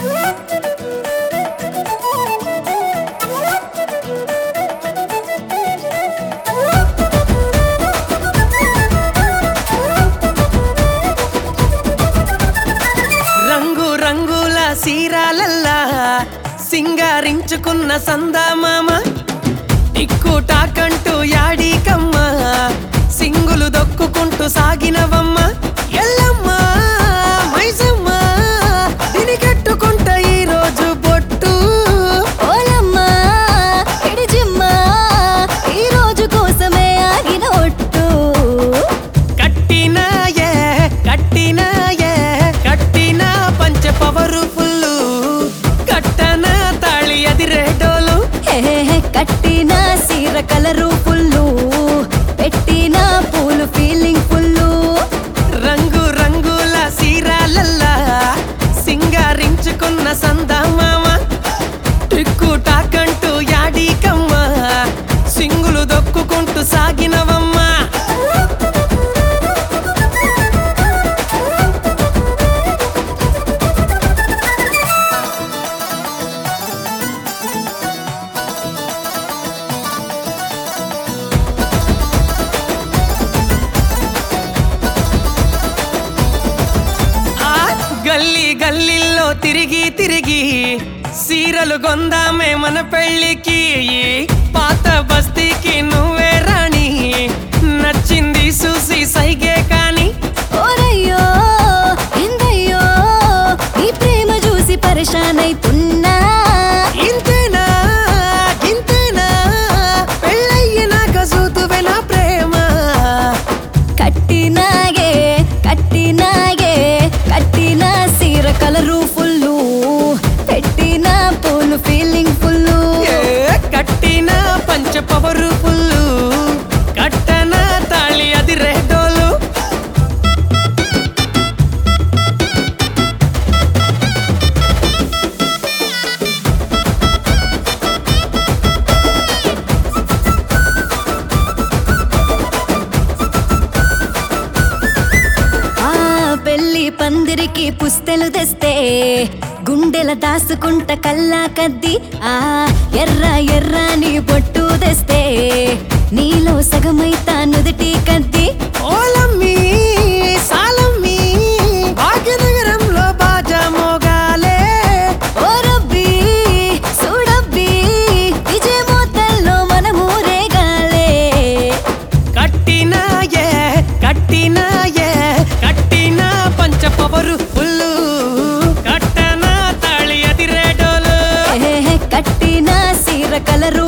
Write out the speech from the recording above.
రంగు రంగుల సీరాలల్లా సింగారించుకున్న సందామామ టిక్కు టాకంటూ యాడీకమ్మ సింగులు దొక్కుకుంటూ సాగినవమ్మ ఎల్లమ్మ మైసమ్మ దీని కట్టుకుంట ఈ రోజు బొట్టు ఓలమ్మా ఇడిజిమ్మా ఈ రోజు కోసమే ఆగిన ఒట్టు కట్టినాయే కట్టినాయే కట్టిన పంచ పవరు ఫుల్లు కట్టన తాళి అది రేటోలు హే కట్టిన సీర కలరు ఫుల్లు పెట్టిన పూలు ఫీలింగ్ ఫుల్లు రంగు రంగుల సీరాలల్లా సింగారించుకున్న సందామామ టిక్కు టాకంటూ యాడీకమ్మ సింగులు దొక్కుకుంటూ సాగినవమ్మా ఆ గల్లీ గల్లీల్లో తిరిగి తిరిగి సీరలు కొందామే మన పెళ్ళికి పాత బస్తీకి నువ్వే రాణి నచ్చింది చూసి సైగే కాని ఓరయ్యో ఎందయ్యో ఈ ప్రేమ చూసి పరేషాన్ అయితున్నా ఇంతేనా ఇంతేనా పెళ్ళయ్యినాక చూతువే నా ప్రేమ కట్టినాగే కట్టినాగే కట్టిన సీర కలరు ఫుల్లు పెట్టిన పూలు ఫీలింగ్ ఫుల్లు ఏ కట్టిన పంచ పవరు పుల్లు కట్టన తాళి అది రెడోలు ఆ పెళ్లి పందిరికి పుస్తెలు తెస్తే గుండెల దాసుకుంట కల్లా కద్ది ఆ ఎర్ర ఎర్రని పొట్టు తెస్తే నీలో సగమైతా నుదుటి కద్ది ఓలమ్మి సాలమ్మి భాగ్యనగరంలో బాజా మోగాలే ఓ రబ్బీ చూడబ్బీ విజయ మోతల్లో మన ఊరేగాలే కట్టినాయే కట్టినాయే కట్టిన పంచ పవరు పుల్లు కట్టన తాళి అది రెడోలు ఏ కట్టిన సీర కలరు